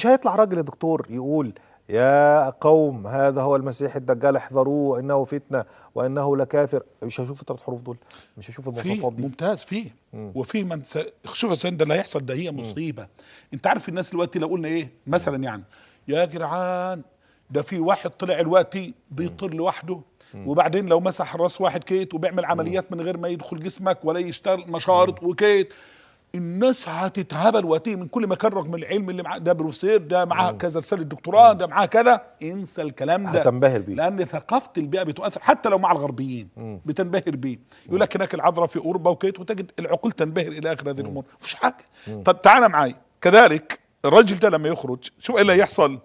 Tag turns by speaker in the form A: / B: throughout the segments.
A: مش هيطلع راجل يا دكتور يقول يا قوم هذا هو المسيح الدجال احذروه انه فتنه وانه لكافر مش هيشوف الثلاث حروف دول مش هيشوف
B: في
A: المواصفات دي
B: ممتاز فيه وفي من س... شوف يا سيدنا ده اللي هيحصل ده هي مصيبه انت عارف الناس دلوقتي لو قلنا ايه مثلا يعني يا جدعان ده في واحد طلع دلوقتي بيطير لوحده وبعدين لو مسح راس واحد كيت وبيعمل عمليات من غير ما يدخل جسمك ولا يشتغل مشارط وكيت الناس هتتهبل وهتيجي من كل مكان رغم العلم اللي معاه ده بروفيسور ده معاه كذا رساله دكتوراه ده معاه كذا انسى الكلام ده
A: هتنبهر بيه.
B: لان ثقافه البيئه بتؤثر حتى لو مع الغربيين بتنبهر بيه يقول لك هناك العذراء في اوروبا وكيت وتجد العقول تنبهر الى اخر هذه الامور مفيش حاجه طب تعالى معايا كذلك الرجل ده لما يخرج شو ايه اللي هيحصل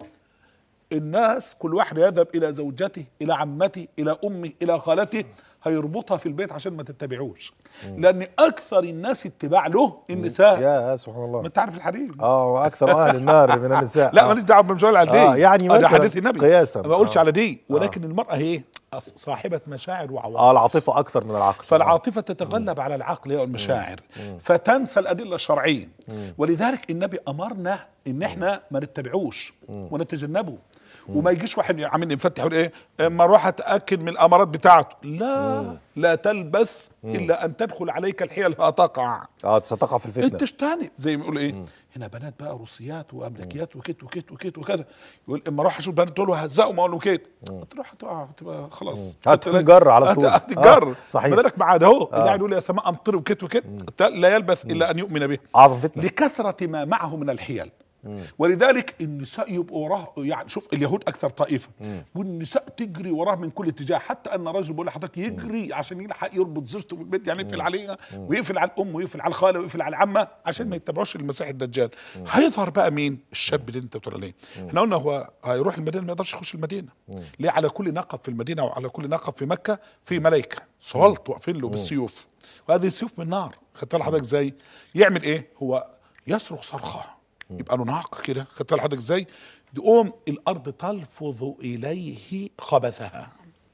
B: الناس كل واحد يذهب الى زوجته الى عمته الى امه الى خالته هيربطها في البيت عشان ما تتبعوش لان اكثر الناس اتباع له النساء
A: يا سبحان
B: ما
A: الله
B: انت عارف الحديث
A: اه واكثر اهل النار من النساء
B: لا
A: آه.
B: ماليش دعوه بالمشوار على دي
A: آه، يعني
B: ده
A: مثلاً
B: حديث النبي
A: قياساً.
B: ما بقولش
A: آه.
B: على دي ولكن المراه هي أص- صاحبه مشاعر وعواطف
A: اه العاطفه اكثر من العقل
B: فالعاطفة تتغلب على العقل والمشاعر فتنسى الأدلة الشرعية ولذلك النبي أمرنا إن إحنا ما نتبعوش ونتجنبه وما يجيش واحد عامل يفتح يقول ايه اما اروح اتاكد من الامارات بتاعته لا لا تلبث الا ان تدخل عليك الحيل فتقع
A: اه ستقع في الفتنه
B: انت اجتنب زي ما يقول ايه هنا بنات بقى روسيات وامريكيات وكت وكت وكت وكذا يقول اما اروح اشوف بنات دول هزقوا ما اقول له كت تروح تقع تبقى خلاص
A: هتنجر على طول.
B: هتنجر
A: آه، صحيح.
B: ما بالك مع ده اهو اللي قاعد يقول يا سماء امطري وكت وكت لا يلبث الا ان يؤمن به
A: اعظم فتنه
B: لكثرة ما معه من الحيل ولذلك النساء يبقوا وراه يعني شوف اليهود اكثر طائفه والنساء تجري وراه من كل اتجاه حتى ان رجل بيقول لحضرتك يجري عشان يلحق يربط زوجته في البيت يعني يقفل عليها ويقفل على الام ويقفل على الخاله ويقفل على العمه عشان ما يتبعوش المسيح الدجال هيظهر بقى مين الشاب اللي انت بتقول عليه احنا قلنا هو هيروح المدينه ما يقدرش يخش المدينه ليه على كل ناقب في المدينه وعلى كل ناقب في مكه في ملائكه سولت واقفين له بالسيوف وهذه سيوف من نار خدت بالك حضرتك ازاي يعمل ايه هو يصرخ صرخه يبقى له نعق كده خدت بالك حضرتك ازاي تقوم الارض تلفظ اليه خبثها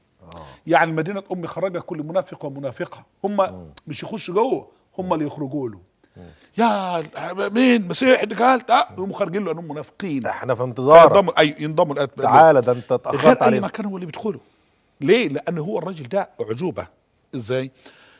B: يعني المدينه تقوم مخرجه كل منافق ومنافقه هم مش يخشوا جوه هم اللي يخرجوا له يا مين مسيح دجال اه يقوموا خارجين له انهم منافقين
A: احنا في انتظارك
B: فينضموا اي ينضموا الأت-
A: تعالى ده انت
B: غير
A: اتاخرت
B: اي
A: علينا
B: مكان هو اللي بيدخله ليه لان هو الراجل ده اعجوبه ازاي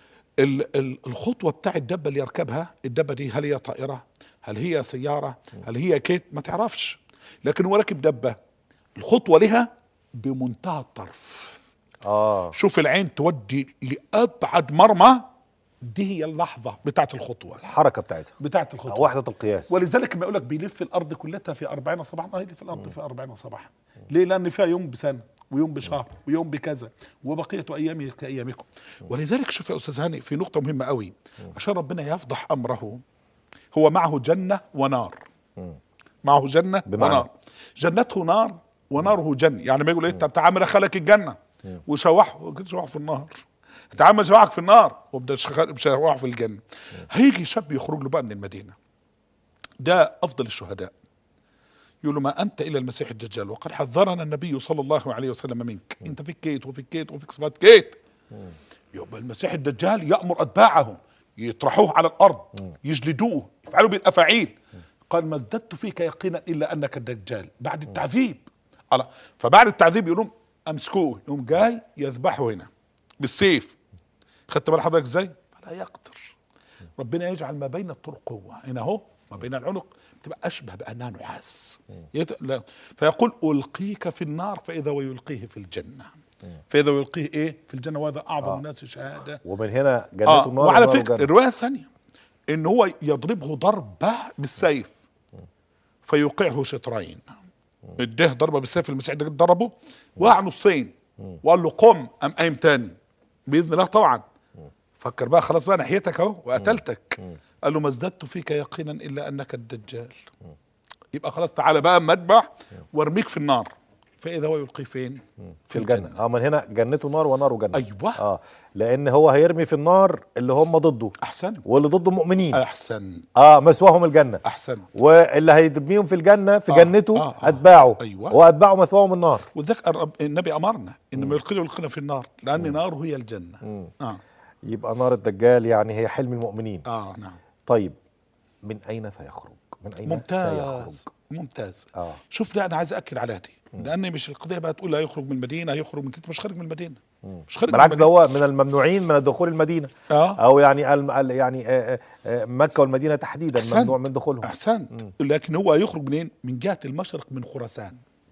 B: ال ال الخطوه بتاع الدبه اللي يركبها الدبه دي هل هي طائره هل هي سياره هل هي كيت ما تعرفش لكن هو راكب دبه الخطوه لها بمنتهى الطرف
A: اه
B: شوف العين تودي لابعد مرمى دي هي اللحظه بتاعت الخطوه
A: الحركه بتاعتها
B: بتاعت الخطوه
A: وحده القياس
B: ولذلك ما يقول لك بيلف الارض كلها في 40 صباحا اه يلف الارض في 40 صباحا ليه لان فيها يوم بسنه ويوم بشهر ويوم بكذا وبقيه ايامه كايامكم ولذلك شوف يا استاذ هاني في نقطه مهمه قوي عشان ربنا يفضح امره هو معه جنه ونار معه جنه
A: بمعنى؟
B: ونار جنته نار وناره جنه يعني ما يقول ايه طب تعال ادخلك الجنه وشوحه كده شوحه في النار تعال شوحك في النار وبدا شوحه في الجنه هيجي شاب يخرج له بقى من المدينه ده افضل الشهداء يقول له ما انت الا المسيح الدجال وقد حذرنا النبي صلى الله عليه وسلم منك انت فيك كيت وفيك كيت وفيك صفات كيت يبقى المسيح الدجال يامر اتباعه يطرحوه على الارض يجلدوه يفعلوا بالافاعيل قال ما ازددت فيك يقينا الا انك الدجال بعد التعذيب الله فبعد التعذيب يقولون امسكوه يقوم جاي يذبحه هنا بالسيف خدت بال حضرتك ازاي؟ فلا يقدر ربنا يجعل ما بين الطرق قوه هنا اهو ما بين العنق تبقى اشبه بانها نحاس يت... لا. فيقول القيك في النار فاذا ويلقيه في الجنه فاذا ويلقيه ايه في الجنه وهذا اعظم
A: آه.
B: الناس شهاده
A: ومن هنا جنته
B: اه
A: النار
B: وعلى
A: ونار
B: فكره
A: الجنة.
B: الروايه الثانيه ان هو يضربه ضربه بالسيف فيوقعه شطرين اديه ضربه بالسيف المسيح ده ضربه وقع نصين وقال له قم قام قايم تاني باذن الله طبعا فكر بقى خلاص بقى ناحيتك اهو وقتلتك قال له ما ازددت فيك يقينا الا انك الدجال يبقى خلاص تعالى بقى مذبح وارميك في النار فاذا هو يلقي فين
A: في الجنه اه من هنا جنته نار ونار جنه
B: ايوه
A: اه لان هو هيرمي في النار اللي هم ضده
B: احسن
A: واللي ضده مؤمنين
B: احسن
A: اه مسواهم الجنه
B: احسن
A: واللي هيرميهم في الجنه في
B: آه،
A: جنته
B: آه، آه.
A: اتباعه
B: أيوة.
A: واتباعه مثواهم النار
B: وذاك الرب- النبي امرنا ان ما يلقينا يلقينا في النار لان نار هي الجنه اه
A: يبقى نار الدجال يعني هي حلم المؤمنين
B: اه نعم
A: طيب من اين سيخرج من اين سيخرج
B: ممتاز ممتاز
A: اه
B: شوف ده انا عايز اكد على دي لان مش القضيه بقى تقول لا يخرج من المدينه يخرج من كده مش خارج من المدينه مش خارج
A: بالعكس
B: من
A: ده
B: المدينة.
A: هو من الممنوعين من دخول المدينه
B: اه
A: او يعني الم- ال- يعني آه، آه، آه، مكه والمدينه تحديدا
B: أحسنت.
A: ممنوع من دخولهم
B: احسنت لكن هو يخرج منين من جهه المشرق من خراسان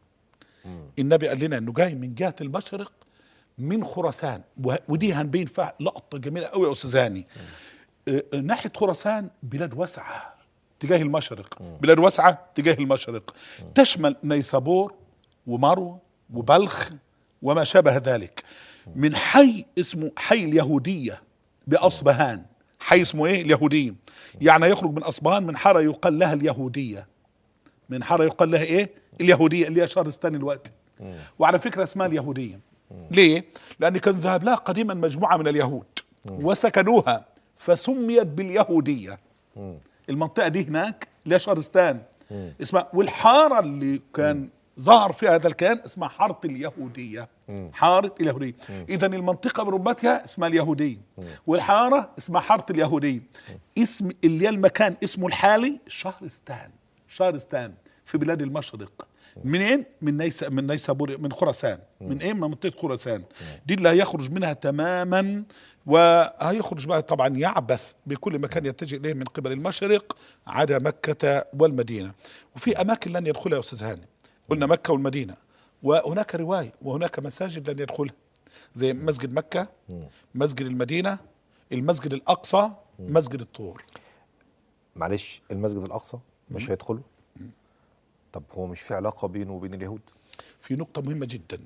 B: النبي قال لنا انه جاي من جهه المشرق من خراسان وه- ودي هنبين فيها لقطه جميله قوي يا استاذ هاني آه، آه، ناحيه خراسان بلاد واسعه تجاه المشرق بلاد واسعه تجاه المشرق تشمل نيسابور ومرو وبلخ وما شابه ذلك من حي اسمه حي اليهوديه باصبهان حي اسمه ايه اليهوديه يعني يخرج من اصبهان من حاره يقال لها اليهوديه من حاره يقال لها ايه اليهوديه اللي هي شهرستان الوقت وعلى فكره اسمها اليهوديه ليه لان كان ذهب لها قديما مجموعه من اليهود وسكنوها فسميت باليهوديه المنطقه دي هناك اللي هي شهرستان اسمها والحاره اللي كان ظهر فيها هذا الكيان اسمها حاره اليهوديه حاره اليهوديه اذا المنطقه برمتها اسمها اليهوديه والحاره اسمها حاره اليهوديه اسم اللي هي المكان اسمه الحالي شهرستان شهرستان في بلاد المشرق منين؟ من نيس من نيسابور من خراسان من ايه؟ من منطقه خراسان دي اللي هيخرج منها تماما وهيخرج بقى طبعا يعبث بكل مكان يتجه اليه من قبل المشرق عدا مكه والمدينه وفي اماكن لن يدخلها يا استاذ هاني قلنا مكه والمدينه وهناك روايه وهناك مساجد لن يدخلها زي مسجد مكه مسجد المدينه المسجد الاقصى مسجد الطور
A: معلش المسجد الاقصى مش هيدخله طب هو مش في علاقه بينه وبين اليهود
B: في نقطه مهمه جدا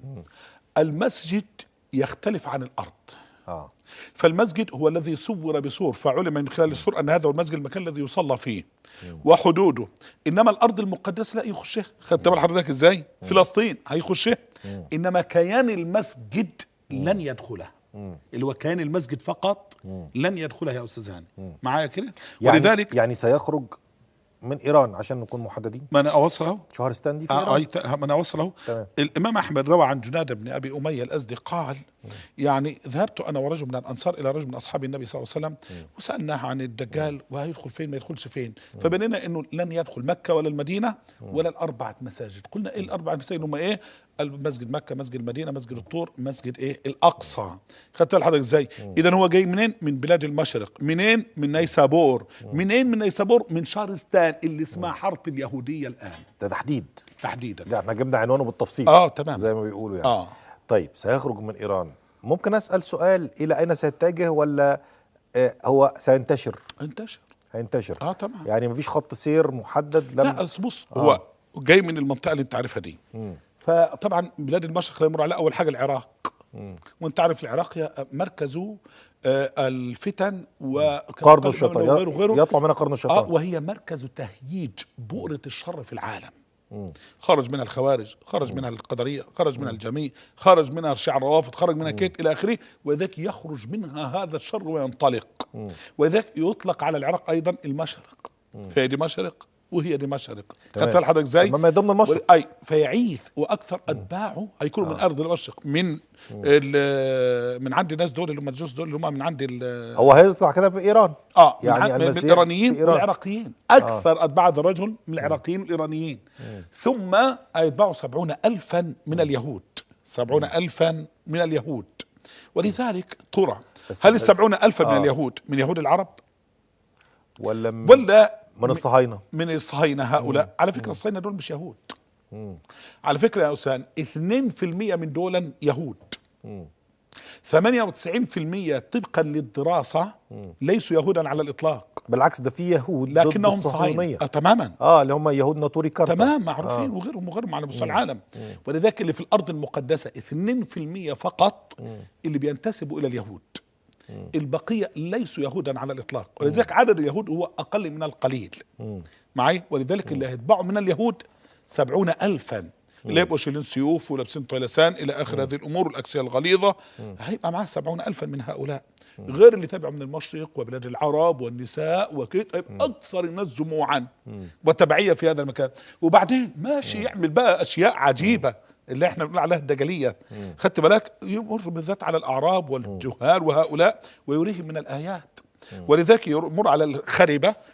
B: المسجد يختلف عن الارض
A: اه
B: فالمسجد هو الذي صور بصور فعلم من خلال الصور ان هذا هو المسجد المكان الذي يصلى فيه وحدوده انما الارض المقدسه لا يخشها خدت بال حضرتك ازاي فلسطين هيخشها انما كيان المسجد لن يدخله اللي هو كيان المسجد فقط لن يدخلها يا استاذ هاني معايا كده
A: يعني
B: ولذلك
A: يعني سيخرج من ايران عشان نكون محددين
B: ما انا اوصل اهو
A: شهرستان دي في
B: آه
A: ايران
B: آه ت- ما انا اوصل اهو
A: تمام.
B: الامام احمد روى عن جناده بن ابي اميه الازدي قال يعني ذهبت انا ورجل من الانصار الى رجل من اصحاب النبي صلى الله عليه وسلم وسالناه عن الدجال وهيدخل فين ما يدخلش فين فبنينا انه لن يدخل مكه ولا المدينه ولا الاربعه مساجد قلنا ايه الاربعه مساجد هم ايه المسجد مكه مسجد المدينه مسجد الطور مسجد ايه الاقصى خدت بال حضرتك ازاي اذا هو جاي منين من بلاد المشرق منين من نيسابور منين من نيسابور من شهرستان اللي اسمها حاره اليهوديه الان
A: ده تحديد
B: تحديدا
A: ده احنا جبنا عنوانه بالتفصيل
B: اه تمام
A: زي ما بيقولوا يعني
B: اه
A: طيب سيخرج من ايران ممكن اسال سؤال الى اين سيتجه ولا آه هو سينتشر
B: انتشر
A: هينتشر
B: اه طبعا
A: يعني مفيش خط سير محدد لم
B: لا أصل بص هو جاي من المنطقه اللي انت عارفها دي
A: مم.
B: فطبعا بلاد المشرق لا يمر على اول حاجه العراق وانت عارف العراق هي مركزه آه الفتن
A: قرن الشيطان
B: وغيره وغيره
A: يطلع منها قرن
B: اه
A: الشيطان
B: وهي مركز تهييج بؤرة الشر في العالم خرج منها الخوارج خرج منها القدرية خرج منها الجميع خرج منها الشيعة الروافض خرج منها كيت إلى آخره وذاك يخرج منها هذا الشر وينطلق وذاك يطلق على العراق أيضا المشرق فهي دي مشرق وهي دي مشرق
A: تمام.
B: خدت حضرتك ازاي؟
A: أما ما ضمن المشرق.
B: اي فيعيث واكثر اتباعه هيكونوا من ارض المشرق من ال- من عند الناس دول اللي هم الجوز دول اللي هم من عند ال-
A: هو هيطلع كده في ايران
B: اه
A: يعني
B: يعني من, من
A: المسيح
B: الايرانيين
A: في إيران.
B: والعراقيين اكثر اتباع هذا الرجل من العراقيين والايرانيين ثم يتبعوا سبعون الفا من اليهود سبعون الفا من اليهود ولذلك ترى
A: بس-
B: هل
A: بس-
B: السبعون الفا من
A: آه.
B: اليهود من يهود العرب
A: ولا من,
B: ولا
A: من الصهاينه
B: من الصهاينه هؤلاء على فكره الصهاينه دول مش يهود على فكره يا اسامه 2% من دول يهود 98% طبقا للدراسه ليسوا يهودا على الاطلاق
A: بالعكس ده في يهود ضد
B: لكنهم
A: الصهيونيه
B: صهاينه آه تماما
A: اه اللي هم يهود ناطوري كارتا
B: تمام معروفين وغيرهم وغيرهم على مستوى العالم ولذلك اللي في الارض المقدسه 2% فقط اللي بينتسبوا الى اليهود البقيه ليسوا يهودا على الاطلاق ولذلك عدد اليهود هو اقل من القليل معي ولذلك اللي هيتبعوا من اليهود سبعون ألفا اللي يبقوا شايلين سيوف ولابسين طيلسان الى اخر هذه الامور والاكسيه الغليظه هيبقى معاه سبعون ألفا من هؤلاء غير اللي تابعوا من المشرق وبلاد العرب والنساء وكده هيبقى اكثر الناس جموعا وتبعيه في هذا المكان وبعدين ماشي يعمل بقى اشياء عجيبه اللي احنا بنقول عليها الدجليه خدت بالك يمر بالذات على الاعراب والجهال وهؤلاء ويريهم من الايات ولذلك يمر على الخربه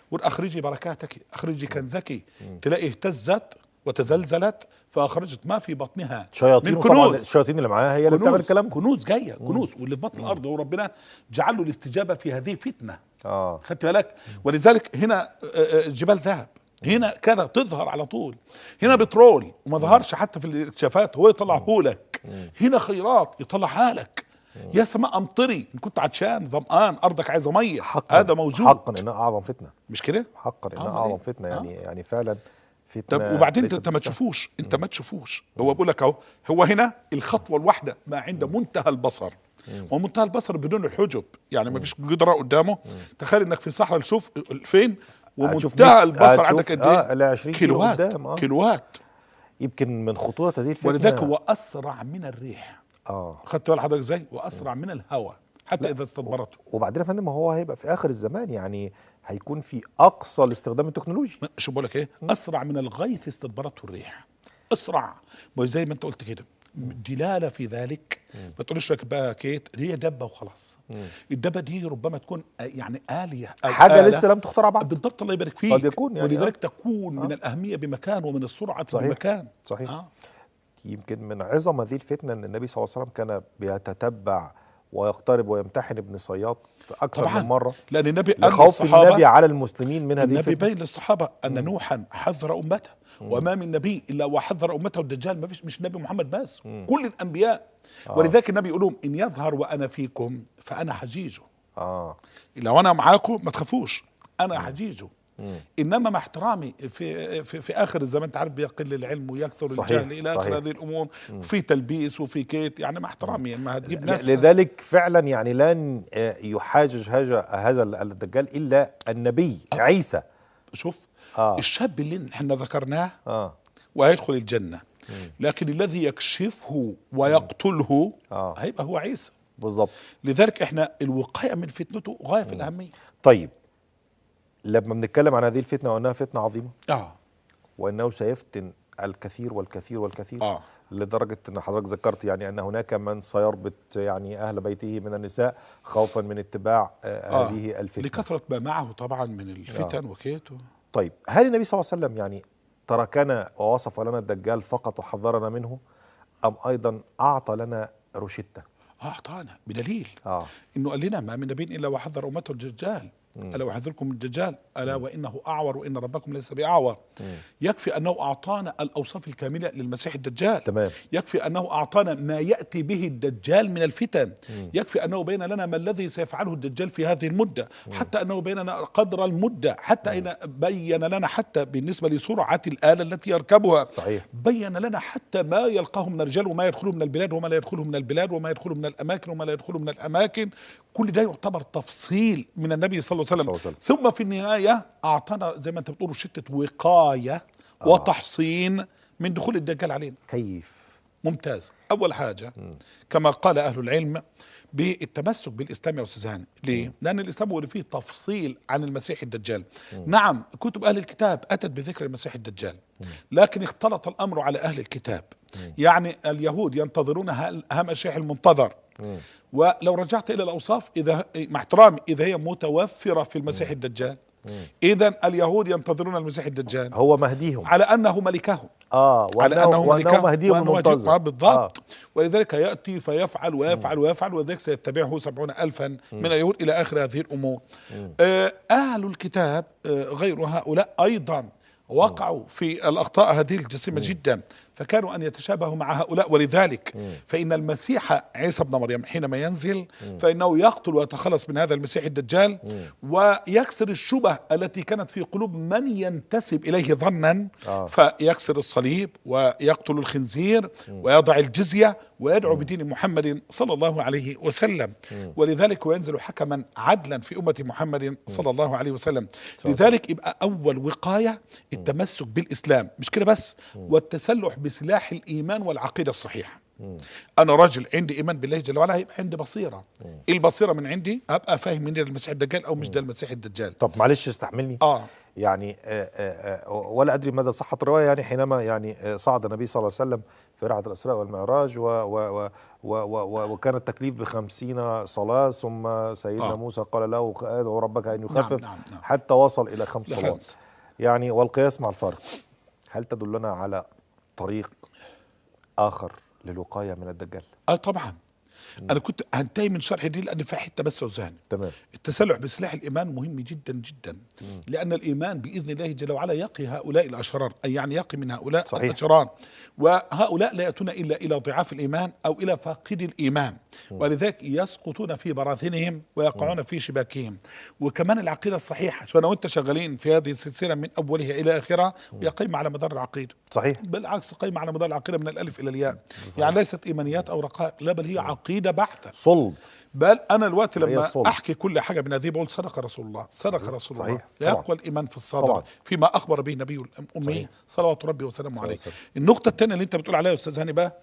B: واخرجي بركاتك اخرجي كنزك تلاقي اهتزت وتزلزلت فاخرجت ما في بطنها
A: شياطين
B: من
A: طبعا
B: كنوز
A: الشياطين اللي معاها هي اللي بتعمل
B: كنوز
A: الكلام ده
B: كنوز جايه كنوز واللي في بطن الارض وربنا جعل له الاستجابه في هذه فتنه
A: اه
B: خدت بالك ولذلك هنا آه، آه، جبال ذهب هنا كذا تظهر على طول هنا بترول وما ظهرش حتى في الاكتشافات هو يطلعه لك هنا خيرات يطلعها لك يا سماء امطري ان كنت عطشان ظمآن ارضك عايزه ميه
A: حقا
B: هذا موجود
A: حقا انها اعظم فتنه
B: مش كده
A: حقا انها
B: أمال
A: اعظم
B: إيه؟
A: فتنه
B: آه.
A: يعني يعني فعلا فتنه
B: طب وبعدين انت
A: ليست
B: انت ما
A: بالسهل.
B: تشوفوش انت ما تشوفوش هو بقول لك اهو هو هنا الخطوه الواحده ما عند منتهى البصر ومنتهى البصر بدون الحجب يعني ما فيش قدره قدامه تخيل انك في صحراء تشوف فين
A: هتشوف
B: ومنتهى
A: مية-
B: البصر
A: هتشوف-
B: عندك قد
A: اه
B: ايه
A: ل 20 كيلو
B: كيلوات
A: قدام اه
B: كيلوات
A: يمكن من خطوره هذه الفتنه
B: ولذلك هو اسرع من الريح
A: اه
B: خدت بال حضرتك ازاي واسرع من الهواء حتى اذا استدبرته
A: وبعدين يا فندم هو هيبقى في اخر الزمان يعني هيكون في اقصى الاستخدام التكنولوجي
B: شو بقول لك ايه اسرع من الغيث استدبرته الريح اسرع ما زي ما انت قلت كده دلاله في ذلك ما تقولش لك بقى كيت هي دبه وخلاص الدبه دي ربما تكون آه، يعني اليه أو
A: حاجه
B: آلة.
A: لسه لم تخترع بعد
B: بالضبط الله يبارك فيك
A: قد يكون يعني
B: ولذلك تكون من الاهميه بمكان ومن السرعه
A: صحيح.
B: بمكان
A: صحيح.
B: آه.
A: يمكن من عظم هذه الفتنه ان النبي صلى الله عليه وسلم كان بيتتبع ويقترب ويمتحن ابن صياد اكثر
B: طبعا
A: من مره
B: لان النبي قال
A: لخوف النبي
B: للصحابه
A: على المسلمين من هذه
B: النبي
A: الفتنه
B: بين للصحابه ان نوحا حذر امته وما من نبي الا وحذر امته الدجال ما فيش مش النبي محمد بس كل الانبياء ولذلك النبي يقول لهم ان يظهر وانا فيكم فانا حجيجه
A: اه
B: لو انا معاكم ما تخافوش انا حجيجه انما مع احترامي في في, في اخر الزمان انت عارف بيقل العلم ويكثر
A: صحيح،
B: الجهل الى
A: صحيح.
B: اخر هذه الامور وفي تلبيس وفي كيت يعني مع احترامي ما هتجيب ناس
A: لذلك فعلا يعني لن آه، يحاجج هذا هذا الدجال الا النبي عيسى
B: شوف
A: آه.
B: الشاب اللي احنا ذكرناه
A: اه
B: وهيدخل الجنه لكن الذي يكشفه ويقتله
A: آه.
B: هيبقى هو عيسى
A: بالظبط
B: لذلك احنا الوقايه من فتنته غايه في الاهميه
A: طيب لما بنتكلم عن هذه الفتنه وانها فتنه عظيمه
B: اه
A: وانه سيفتن الكثير والكثير والكثير
B: اه
A: لدرجه ان حضرتك ذكرت يعني ان هناك من سيربط يعني اهل بيته من النساء خوفا من اتباع آه
B: آه.
A: هذه الفتنه
B: لكثره ما معه طبعا من الفتن وكيت و-
A: طيب هل النبي صلى الله عليه وسلم يعني تركنا ووصف لنا الدجال فقط وحذرنا منه ام ايضا اعطى لنا روشته
B: اه اعطانا بدليل
A: اه
B: انه قال لنا ما من نبي الا وحذر امته الدجال الا وحذركم الدجال الا وانه اعور وان ربكم ليس باعور يكفي انه اعطانا الاوصاف الكامله للمسيح الدجال
A: تمام.
B: يكفي انه اعطانا ما ياتي به الدجال من الفتن يكفي انه بين لنا ما الذي سيفعله الدجال في هذه المده حتى انه بين لنا قدر المده حتى أين بين لنا حتى بالنسبه لسرعه الاله التي يركبها
A: صحيح.
B: بين لنا حتى ما يلقاه من الرجال وما يدخله من البلاد وما لا يدخله من البلاد وما يدخله من الاماكن وما لا يدخله من الاماكن كل ده يعتبر تفصيل من النبي صلى الله عليه
A: صلى
B: وسلم
A: الله عليه
B: ثم في النهايه اعطانا زي ما انت بتقول شته وقايه وتحصين من دخول الدجال علينا
A: كيف
B: ممتاز اول حاجه كما قال اهل العلم بالتمسك بالاسلام يا استاذ هاني ليه لان الاسلام هو اللي فيه تفصيل عن المسيح الدجال نعم كتب اهل الكتاب اتت بذكر المسيح الدجال لكن اختلط الامر على اهل الكتاب يعني اليهود ينتظرون ها- ها المسيح المنتظر ولو رجعت الى الاوصاف اذا مع احترامي اذا هي متوفره في المسيح الدجال اذا اليهود ينتظرون المسيح الدجال
A: هو مهديهم
B: على انه ملكهم
A: اه
B: على
A: وانه,
B: انه
A: وأنه
B: ملكه
A: مهديهم
B: وأنه واجب-
A: المنتظر
B: آه بالضبط ولذلك ياتي فيفعل ويفعل ويفعل وذلك سيتبعه سبعون الفا من اليهود الى اخر هذه الامور آه اهل الكتاب آه غير هؤلاء ايضا وقعوا في الاخطاء هذه الجسيمه جدا فكانوا ان يتشابهوا مع هؤلاء ولذلك فان المسيح عيسى ابن مريم حينما ينزل فانه يقتل ويتخلص من هذا المسيح الدجال ويكسر الشبه التي كانت في قلوب من ينتسب اليه ظنا
A: آه.
B: فيكسر الصليب ويقتل الخنزير ويضع الجزيه ويدعو بدين محمد صلى الله عليه وسلم ولذلك وينزل حكما عدلا في امه محمد صلى الله عليه وسلم لذلك يبقى اول وقايه التمسك بالاسلام مش كده بس والتسلح بسلاح الايمان والعقيده الصحيحه انا راجل عندي ايمان بالله جل وعلا يبقى عندي بصيره البصيره من عندي ابقى فاهم مين ده المسيح الدجال او مش ده المسيح الدجال
A: طب معلش استحملني
B: اه
A: يعني آه، آه، آه، ولا ادري مدى صحه الروايه يعني حينما يعني آه، صعد النبي صلى الله عليه وسلم في رحله الاسراء والمعراج و و و و و و وكان التكليف بخمسين صلاه ثم سيدنا
B: آه.
A: موسى قال له ادعو ربك ان يخفف
B: نعم، نعم، نعم.
A: حتى وصل الى خمس صلوات
B: لخمس.
A: يعني والقياس مع الفرق هل تدلنا على طريق اخر للوقايه من الدجال
B: اه طبعا انا كنت هنتهي من شرح دي لان في حته بس وزهني
A: تمام
B: التسلح بسلاح الايمان مهم جدا جدا لان الايمان باذن الله جل وعلا يقي هؤلاء الاشرار اي يعني يقي من هؤلاء
A: صحيح.
B: الاشرار وهؤلاء لا ياتون الا الى ضعاف الايمان او الى فاقد الايمان ولذلك يسقطون في براثنهم ويقعون في شباكهم وكمان العقيده الصحيحه شو انا وانت شغالين في هذه السلسله من اولها الى اخرها وهي قيمه على مدار العقيده
A: صحيح
B: بالعكس قيمه على مدار العقيده من الالف الى الياء يعني ليست ايمانيات او رقائق لا بل هي عقيده بحته
A: صلب
B: بل انا الوقت
A: هي
B: لما
A: الصلب.
B: احكي كل حاجه من هذه بقول صدق رسول الله صدق
A: صحيح.
B: رسول
A: صحيح.
B: الله لا
A: طبعا.
B: يقوى الايمان في الصدر
A: طبعا.
B: فيما اخبر به النبي الامي
A: صحيح.
B: صلوات ربي وسلامه عليه
A: وسلم.
B: النقطه الثانيه اللي انت بتقول عليها يا استاذ هاني بقى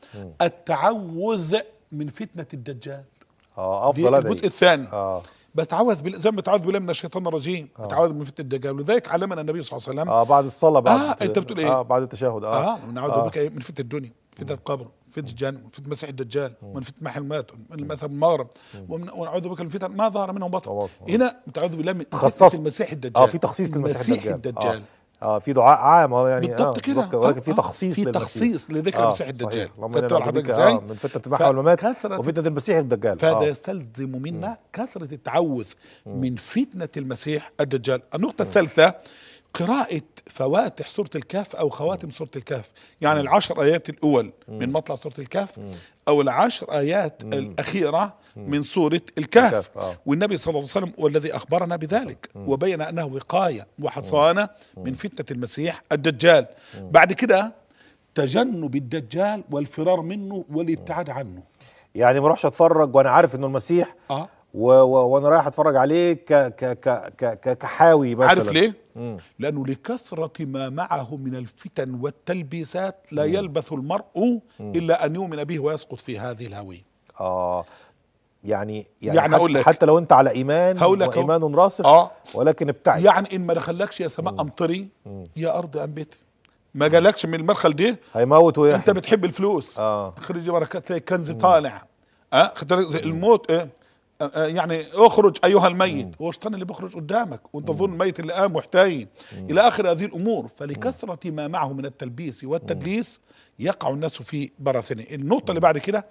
B: التعوذ من فتنه الدجال
A: اه
B: دي
A: افضل
B: الجزء الثاني
A: اه
B: بتعوذ بال... زي ما بتعوذ بالله من الشيطان الرجيم بتعوذ من فتنه الدجال ولذلك علمنا النبي صلى الله عليه وسلم
A: اه بعد الصلاه بعد
B: آه، أنت بتقول إيه؟
A: اه بعد التشهد اه,
B: اه نعوذ
A: آه.
B: بك من فتنه الدنيا فتنه القبر فتنه الجنه فتنه المسيح الدجال ومن فتنه محل المات ومن المثل المغرب ومن ونعوذ بك من فتن ما ظهر منهم بطن
A: طبعا.
B: هنا بتعوذ بالله من فتنه
A: تخصصت.
B: المسيح الدجال
A: اه في تخصيص للمسيح
B: المسيح
A: الدجال
B: الدجال
A: اه, آه في دعاء عام اه يعني
B: بالضبط
A: آه
B: كده
A: بالظبط، ولكن في
B: آه، آه.
A: تخصيص
B: في
A: للمسيح.
B: تخصيص لذكر
A: آه،
B: المسيح
A: صحيح.
B: الدجال
A: اللهم
B: خدت
A: إنا
B: بالك
A: نعوذ
B: حضرتك
A: بك،
B: ازاي
A: آه من فتنه المحا والممات
B: فكثرة-
A: وفتنه المسيح الدجال
B: فهذا
A: آه.
B: يستلزم منا كثرة التعوذ من فتنة المسيح الدجال النقطة الثالثة قراءة فواتح سورة الكهف أو خواتم سورة الكهف يعني العشر آيات الأول من مطلع سورة الكهف أو العشر آيات الأخيرة من سورة الكهف
A: الكهف، آه.
B: والنبي صلى الله عليه وسلم والذي أخبرنا بذلك وبين أنه وقاية وحصانة من فتنة المسيح الدجال بعد كده تجنب الدجال والفرار منه والابتعاد عنه
A: يعني ما اروحش اتفرج وانا عارف انه المسيح
B: اه
A: و... و... وانا رايح اتفرج عليه ك... ك... ك... ك... ك... كحاوي مثلا
B: عارف ليه؟
A: مم.
B: لأنه لكثرة ما معه من الفتن والتلبيسات لا يلبث المرء إلا أن يؤمن به ويسقط في هذه الهوية
A: اه يعني يعني,
B: يعني
A: حتى,
B: أقول لك-
A: حتى لو انت على ايمان
B: هقول لك أهو.
A: وايمان راسخ
B: آه.
A: ولكن ابتعد
B: يعني إن ما دخلكش يا سماء أمطري يا أرض أنبتي ما جالكش من المدخل دي
A: هيموت ويحيى
B: أنت بتحب الفلوس
A: اه
B: خرج بركات تلاقي كنز طالع اه خدت بالك؟ زي الموت إيه؟ آه، آه، يعني اخرج ايها الميت هو الشيطان اللي بيخرج قدامك وانت تظن الميت اللي قام محتاج الى اخر هذه الامور فلكثره ما معه من التلبيس والتدليس يقع الناس في براثنه النقطه اللي بعد كده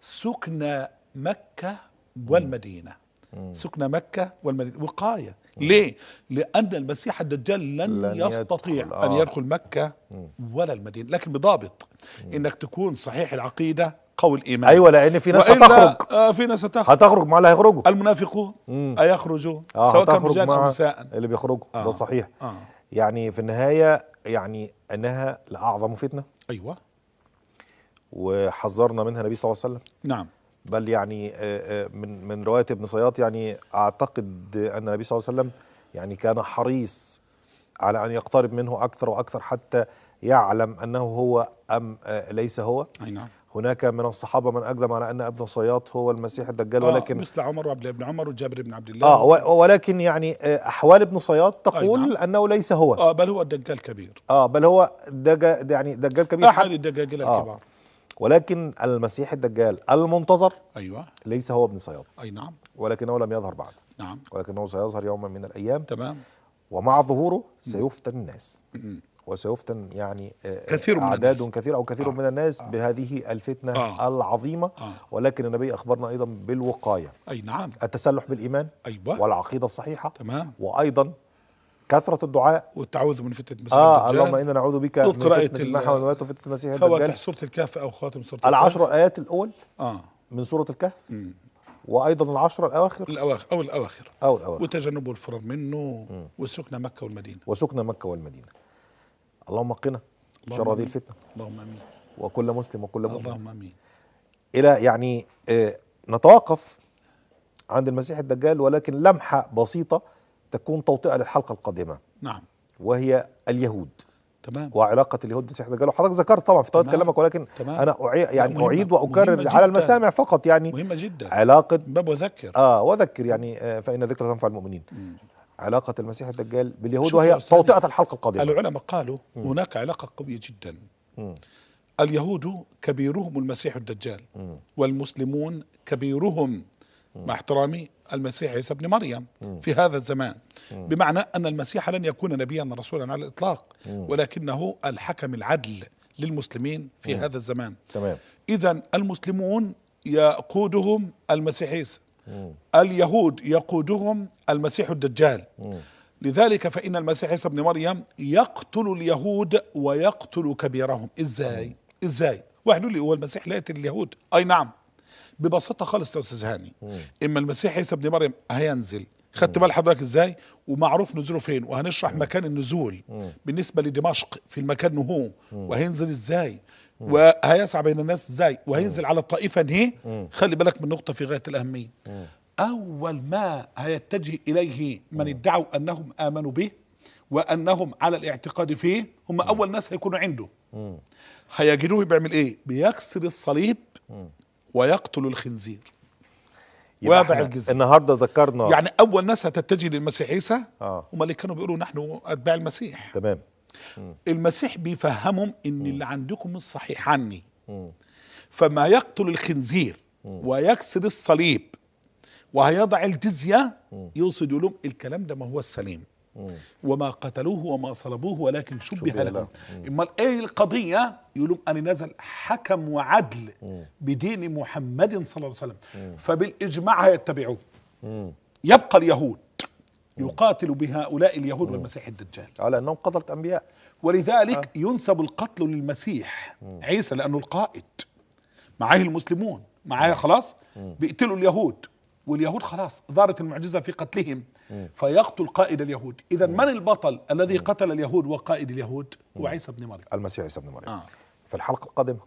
B: سكن مكه والمدينه سكن مكه والمدينه وقايه ليه؟ لان المسيح الدجال لن,
A: لن
B: يستطيع
A: يدخل،
B: ان
A: آه.
B: يدخل مكه ولا المدينه لكن بضابط انك تكون صحيح العقيده قوي الايمان
A: ايوه لان في ناس
B: وإلا،
A: هتخرج
B: آه في ناس هتخرج
A: هتخرج مع اللي هيخرجوا
B: المنافقون ايخرجون
A: اه
B: سواء كان
A: هتخرج
B: رجال او
A: مع
B: نساء
A: اللي بيخرجوا
B: آه.
A: ده صحيح
B: اه
A: يعني في النهايه يعني انها لاعظم فتنه
B: ايوه
A: وحذرنا منها النبي صلى الله عليه وسلم
B: نعم
A: بل يعني آه، آه، من من روايه ابن صياط يعني اعتقد ان النبي صلى الله عليه وسلم يعني كان حريص على ان يقترب منه اكثر واكثر حتى يعلم انه هو ام آه، ليس هو
B: اي نعم
A: هناك من الصحابه من اقدم على ان ابن صياط هو المسيح الدجال
B: آه
A: ولكن
B: مثل عمر وعبد الله بن عمر وجابر بن عبد الله
A: اه و- ولكن يعني آه، احوال ابن صياط تقول
B: نعم.
A: انه ليس هو
B: اه بل هو الدجال كبير
A: اه بل هو دجا يعني دجال كبير
B: احد
A: حتى
B: الدجاجيل
A: آه.
B: الكبار
A: ولكن المسيح الدجال المنتظر
B: ايوه
A: ليس هو ابن صياد
B: اي نعم
A: ولكنه لم يظهر بعد
B: نعم
A: ولكنه سيظهر يوما من الايام
B: تمام
A: ومع ظهوره سيفتن الناس وسيفتن يعني آه،
B: كثير من
A: اعداد
B: الناس.
A: كثير او كثير من الناس بهذه الفتنه
B: آه.
A: العظيمه
B: آه.
A: ولكن النبي اخبرنا ايضا بالوقايه
B: اي نعم
A: التسلح بالايمان
B: ايوه
A: والعقيده الصحيحه
B: تمام
A: وايضا كثره الدعاء
B: والتعوذ من فتنه المسيح
A: اه
B: الدجال
A: اللهم انا نعوذ بك من
B: وقراءة
A: فتنه
B: ال-
A: المحن والموت وفتنه المسيح
B: فواتح
A: الدجال
B: سوره الكهف او خاتم سوره
A: العشر
B: الكهف.
A: ايات الاول
B: اه
A: من سوره الكهف
B: مم.
A: وايضا العشر الاواخر
B: الاواخر او الاواخر
A: او الاواخر
B: وتجنب الفرار منه وسكن مكه والمدينه
A: وسكن مكه والمدينه اللهم قنا
B: اللهم
A: شر هذه
B: آمين.
A: الفتنه
B: اللهم امين
A: وكل مسلم وكل مؤمن
B: اللهم امين
A: الى يعني آه، نتوقف عند المسيح الدجال ولكن لمحه بسيطه تكون توطئه للحلقه القادمه
B: نعم
A: وهي اليهود
B: تمام
A: وعلاقه اليهود بالمسيح الدجال وحضرتك ذكرت طبعا في طريقه
B: تمام.
A: كلامك ولكن
B: تمام.
A: انا أعي يعني
B: مهمة.
A: اعيد واكرر
B: مهمة
A: على
B: جداً.
A: المسامع فقط يعني
B: مهمه جدا
A: علاقه
B: من باب وذكر
A: اه وذكر يعني آه فان ذكر تنفع المؤمنين علاقه المسيح الدجال باليهود
B: شوف
A: وهي
B: يا أستاذ،
A: توطئه الحلقه القادمه
B: العلماء قالوا هناك علاقة قوية جدا
A: مم.
B: اليهود كبيرهم المسيح الدجال
A: مم.
B: والمسلمون كبيرهم مع احترامي المسيح عيسى ابن مريم في هذا الزمان بمعنى أن المسيح لن يكون نبيا رسولا على الإطلاق ولكنه الحكم العدل للمسلمين في هذا الزمان
A: تمام
B: إذا المسلمون يقودهم المسيح عيسى اليهود يقودهم المسيح الدجال لذلك فإن المسيح عيسى ابن مريم يقتل اليهود ويقتل كبيرهم إزاي إزاي واحد يقول لي هو المسيح لا يقتل اليهود أي نعم ببساطة خالص يا أستاذ هاني إما المسيح عيسى ابن مريم هينزل خدت بال حضرتك ازاي ومعروف نزوله فين وهنشرح مكان النزول بالنسبه لدمشق في المكان هو وهينزل ازاي وهيسعى بين الناس ازاي وهينزل على الطائفه نهي خلي بالك من نقطه في غايه الاهميه اول ما هيتجه اليه من ادعوا انهم امنوا به وانهم على الاعتقاد فيه هم اول ناس هيكونوا عنده هيجدوه بيعمل ايه بيكسر الصليب ويقتل الخنزير
A: يبقى
B: ويضع
A: إحنا
B: الجزية.
A: النهارده ذكرنا
B: يعني اول ناس هتتجه للمسيح عيسى
A: اه
B: هم اللي كانوا بيقولوا نحن اتباع المسيح
A: تمام
B: المسيح بيفهمهم ان اللي عندكم الصحيح عني
A: مم.
B: فما يقتل الخنزير ويكسر الصليب وهيضع الجزية يوصل يقول لهم الكلام ده ما هو السليم
A: مم.
B: وما قتلوه وما صلبوه ولكن شبه
A: شبه
B: لهم
A: لهم.
B: امال ايه القضيه يقولون انا نزل حكم وعدل بدين محمد صلى الله عليه وسلم فبالاجماع هيتبعوه
A: مم.
B: يبقى اليهود يقاتل بهؤلاء اليهود والمسيح الدجال
A: اه لانهم قتله انبياء
B: ولذلك ينسب القتل للمسيح عيسى لانه القائد معاه المسلمون معاه خلاص بيقتلوا اليهود واليهود خلاص ظهرت المعجزه في قتلهم فيقتل قائد اليهود اذا من البطل الذي قتل اليهود وقائد اليهود هو عيسى بن مريم
A: المسيح عيسى ابن مريم
B: آه.
A: في الحلقه القادمه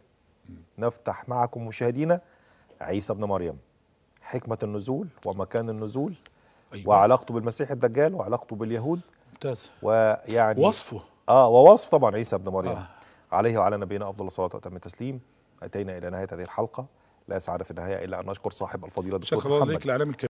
A: نفتح معكم مشاهدينا عيسى ابن مريم حكمه النزول ومكان النزول
B: أيوة.
A: وعلاقته بالمسيح الدجال وعلاقته باليهود
B: ممتاز
A: ويعني
B: وصفه
A: اه ووصف طبعا عيسى ابن مريم
B: آه.
A: آه. عليه وعلى نبينا افضل الصلاه واتم التسليم اتينا الى نهايه هذه الحلقه لا يسعد في النهايه الا ان نشكر صاحب الفضيله الدكتور
B: شكرا
A: محمد
B: لك الاعلام الكبير